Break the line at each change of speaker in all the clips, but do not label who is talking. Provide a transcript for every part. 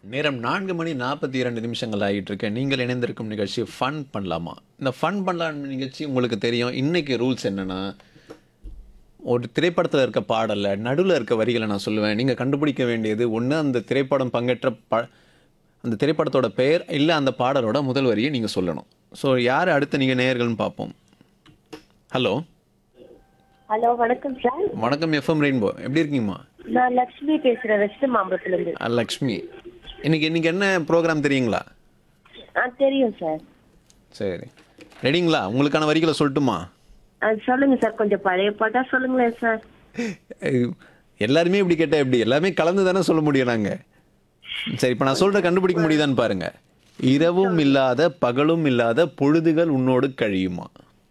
நேரம் நான்கு மணி நாற்பத்தி இரண்டு நிமிஷங்கள் ஆகிட்டு இருக்கு நீங்கள் இணைந்திருக்கும் நிகழ்ச்சி ஃபன் பண்ணலாமா இந்த ஃபன் பண்ணலாம் நிகழ்ச்சி உங்களுக்கு தெரியும் இன்னைக்கு ரூல்ஸ் என்னன்னா ஒரு திரைப்படத்தில் இருக்க பாடலில் நடுவில் இருக்க வரிகளை நான் சொல்லுவேன் நீங்கள் கண்டுபிடிக்க வேண்டியது ஒன்று அந்த திரைப்படம் பங்கேற்ற ப அந்த திரைப்படத்தோட பெயர் இல்லை அந்த பாடலோட முதல் வரியை நீங்கள் சொல்லணும் ஸோ யார் அடுத்து நீங்கள் நேயர்கள்னு பார்ப்போம் ஹலோ
ஹலோ வணக்கம் சார்
வணக்கம் எஃப்எம் ரெயின்போ எப்படி இருக்கீங்கம்மா
நான் லக்ஷ்மி பேசுறேன் வெஸ்ட் மாம்பலத்துல இருந்து
அஹ், லக்ஷ்மி இன்னைக்கு இன்னைக்கு என்ன ப்ரோக்ராம் தெரியுங்களா
ஆ தெரியும் சார்
சரி ரெடிங்களா உங்களுக்கான வரிகளை சொல்லட்டுமா
ஆ, சொல்லுங்க சார் கொஞ்சம் பழைய பாட்டா சொல்லுங்களேன் சார்
அஹ், எல்லாருமே இப்படி கேட்டால் எப்படி எல்லாமே கலந்து தானே சொல்ல முடியும் நாங்கள் சரி இப்போ நான் சொல்கிற கண்டுபிடிக்க முடியுதான்னு பாருங்க இரவும் இல்லாத பகலும் இல்லாத பொழுதுகள் உன்னோடு கழியுமா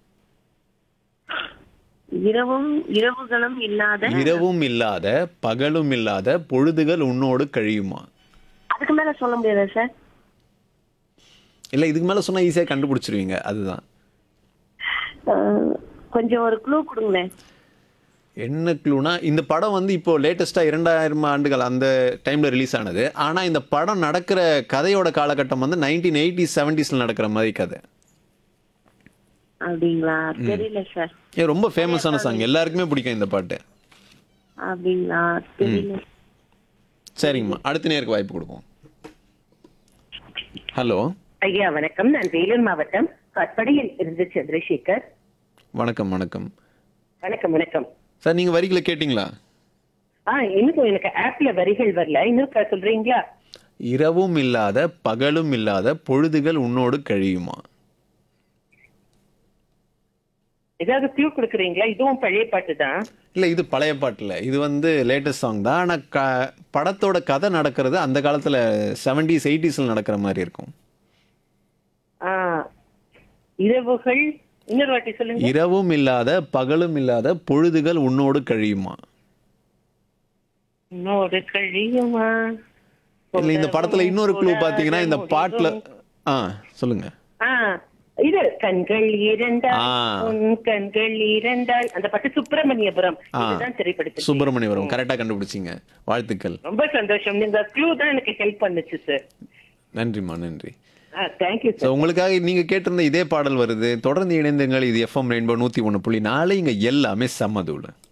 இரவும் இரவுகளும் இல்லாத
இரவும் இல்லாத பகலும் இல்லாத பொழுதுகள் உன்னோடு கழியுமா
அதுக்கு மேல சொல்ல முடியாதா சார்
இல்லை இதுக்கு மேலே சொன்னால் ஈஸியாக கண்டுபிடிச்சிருவீங்க அதுதான்
ஆ, கொஞ்சம் ஒரு க்ளூ கொடுங்களேன்
என்ன க்ளூனா இந்த படம் வந்து இப்போ லேட்டஸ்ட்டாக இரண்டாயிரம் ஆண்டுகள் அந்த டைமில் ரிலீஸ் ஆனது ஆனால் இந்த படம் நடக்கிற கதையோட காலகட்டம் வந்து நைன்டீன் எயிட்டி செவன்டிஸில் நடக்கிற மாதிரி கதை
அப்படிங்களா தெரியல சார்
ஏன் ரொம்ப ஃபேமஸான சாங் எல்லாருக்குமே பிடிக்கும் இந்த பாட்டு
அப்படிங்களா தெரியல
சரிங்கம்மா அடுத்த நேருக்கு வாய்ப்பு கொடுப்போம் ஹலோ
ஐயா வணக்கம் நான் வேலூர் மாவட்டம் கற்படையில் இருந்து சந்திரசேகர்
வணக்கம் வணக்கம்
வணக்கம் வணக்கம்
சார் நீங்கள் வரிகளை கேட்டிங்களா
ஆ இன்னும் எனக்கு ஆப்ல வரிகள் வரல இன்னும் சொல்றீங்களா
இரவும் இல்லாத பகலும் இல்லாத பொழுதுகள் உன்னோடு கழியுமா
ஏதாவது க்ளூ கொடுக்குறீங்களா இதுவும் பழைய பாட்டு தான்
இல்லை இது பழைய பாட்டில் இது வந்து லேட்டஸ்ட் சாங் தான் ஆனால் க படத்தோட கதை நடக்கிறது அந்த காலத்தில் செவன்டிஸ் எயிட்டிஸில் நடக்கிற மாதிரி இருக்கும்
ஆ இரவுகள் இன்னொரு வாட்டி சொல்லுங்க
இரவும் இல்லாத பகலும் இல்லாத பொழுதுகள் உன்னோடு கழியுமா
இன்னொரு கழியுமா
இல்லை இந்த படத்துல இன்னொரு க்ளூ பார்த்தீங்கன்னா இந்த பாட்டில் ஆ சொல்லுங்க
ஆ இது கண்கள் இரண்டால்
ஆ.
உன் கண்கள் இரண்டால் அந்த பாட்டு சுப்பிரமணியபுரம்
ஆ.
இதுதான் திரைப்படத்தில்
சுப்பிரமணியபுரம் கரெக்டாக கண்டுபிடிச்சிங்க வாழ்த்துக்கள்
ரொம்ப சந்தோஷம் இந்த க்ளூ தான் எனக்கு ஹெல்ப் பண்ணுச்சு சார்
நன்றிம்மா நன்றி
தேங்க்யூ
ஸோ உங்களுக்காக நீங்கள் கேட்டிருந்த இதே பாடல் வருது தொடர்ந்து இணைந்துங்கள் இது எஃப்எம் ரெயின்போ நூற்றி ஒன்று புள்ளி நாலு இங்கே எல்லாமே சம்மதூள்